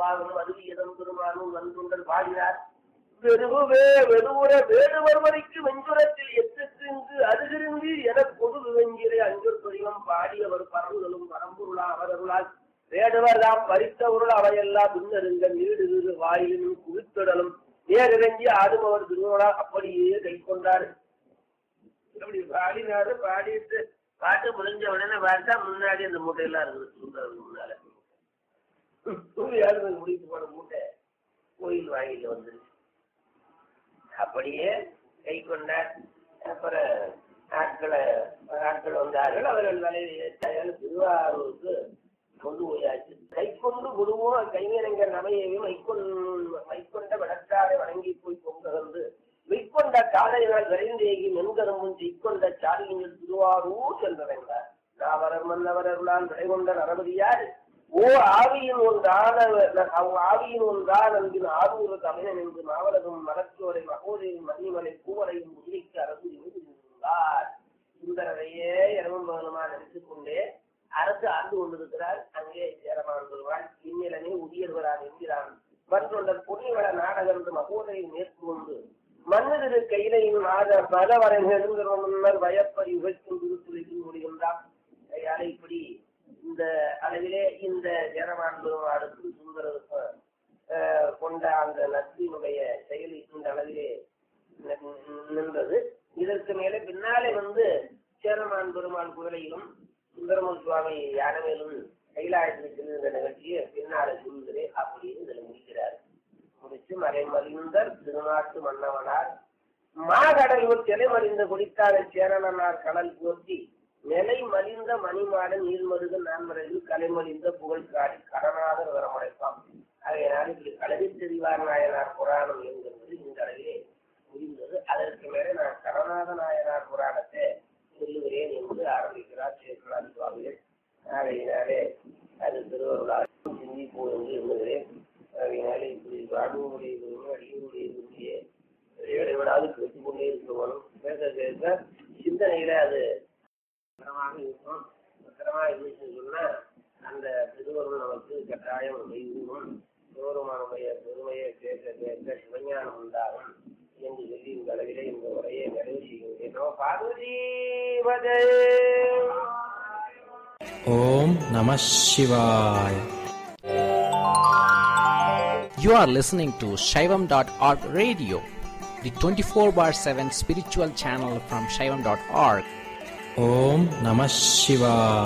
திருவாரும் அருவியதம் பெருமானும் வந்துண்டல் பாடினார் வெறுவே வெறுவுற வேடுவர் வரைக்கு வெஞ்சுரத்தில் எத்துக்கு அருகிருந்து என பொது வெஞ்சிரை அஞ்சூர் துரியம் பாடியவர் பரவுதலும் பரம்பொருளா அவரருளால் வேடுவர் தாம் பறித்தவருள் அவையெல்லாம் பின்னருங்க நீடு வீடு வாயிலும் குவித்திடலும் நேரிறங்கி ஆடுபவர் திருவருளா அப்படியே கை கொண்டாரு அப்படி பாடினாரு பாடிட்டு பாட்டு முடிஞ்ச உடனே பார்த்தா முன்னாடி அந்த மூட்டையெல்லாம் இருக்குது சுந்தரம் முன்னால சூரியாரு முடித்து போன மூட்டை கோயில் வாயில வந்துருச்சு அப்படியே கை கொண்டார் அப்புறம் ஆட்களை ஆட்கள் வந்தார்கள் அவர்கள் வலையில் திருவாரூருக்கு கொண்டு போயாச்சு கை கொண்டு குருவும் கைவினைங்க நமையையும் மைக்கொண்டு மைக்கொண்ட வடக்காரை வணங்கி போய் பொங்ககர்ந்து மெய்க்கொண்ட காலையினால் விரைந்தேகி மென்கரும்பும் செய்கொண்ட சாலியங்கள் திருவாரூர் சென்றடைந்தார் நாவரர் மன்னவரர்களால் விடைகொண்ட நரபதியார் ஓ ஆவியின் ஒன்றான ஆவியின் ஒன்றான் அன்பின் ஆரூர தமிழன் என்று நாவலரும் மலச்சோரை மகோதரின் மணிமலை பூவரையும் முல்லைக்கு அரசு இருந்தார் சுந்தரரையே இரவும் பகலுமா நினைத்துக் கொண்டே அரசு ஆண்டு கொண்டிருக்கிறார் அங்கே சேரமான் பெறுவாள் இந்நிலனே உரியர்வரான் என்கிறான் மற்றொண்டர் புனிவள நாடகம் மகோதரை மேற்கொண்டு மன்னதிரு கையிலையும் மாத மதவரை நெருங்கிற முன்னர் வயப்பறி உழைக்கும் திருத்துறைக்கு முடிகின்றான் கையால இப்படி இந்த அளவிலே இந்த ஜெரமான் பெருமாளுக்கு சுந்தரருக்கு அஹ், கொண்ட அந்த நட்பினுடைய செயல் இந்த அளவிலே நி- நின்றது இதற்கு மேலே பின்னாலே வந்து சேரமான் பெருமாள் குதிரையிலும் சுந்தரமன் சுவாமி யானமேலும் கைலாயத்தில் செல்கின்ற நிகழ்ச்சியை பின்னாலே சொல்கிறேன் அப்படின்னு இதில் முடிக்கிறார் முடிச்சு மறைமறிந்தர் திருநாட்டு மன்னவனார் மாகடலூர் திலை மறிந்த குடித்தார சேரணனார் கடல் போற்றி நிலை மலிந்த மணிமாடன் நீர்மருக நான்மறையில் கலைமலிந்த புகழ் காடி கடனாதர் வரமுடைப்பான் ஆகையினால் இப்படி கலவி தெரிவார் நாயனார் புராணம் என்கிறது இந்த அளவிலே முடிந்தது அதற்கு மேலே நான் கடநாத நாயனார் புராணத்தை சொல்லுகிறேன் என்று ஆரம்பிக்கிறார் சேக்கலான் சுவாமிகள் ஆகையினாலே அது திருவருளால் சிந்திப்போம் என்று எண்ணுகிறேன் ஆகையினாலே இப்படி வாழ்வுடைய பெருமை அடியுடைய பெருமையை இடைவிடாது பேசிக் கொண்டே இருக்கணும் பேச பேச சிந்தனையில அது பத்திரமாக இருக்கும் பத்திரமா இருந்துச்சுன்னு சொன்னா அந்த திருவருள் நமக்கு கட்டாயம் செய்யும் சிவருமானுடைய பெருமையை கேட்க கேட்க சிவஞானம் உண்டாகும் என்று சொல்லி இந்த அளவிலே இந்த உரையை நிறைவு செய்கின்றேன் பார்வதி பதே Om Namah Shivaya. You are listening to Shaivam.org radio, the 24 bar 7 spiritual channel from Shaivam.org. Om Namah Shivaya.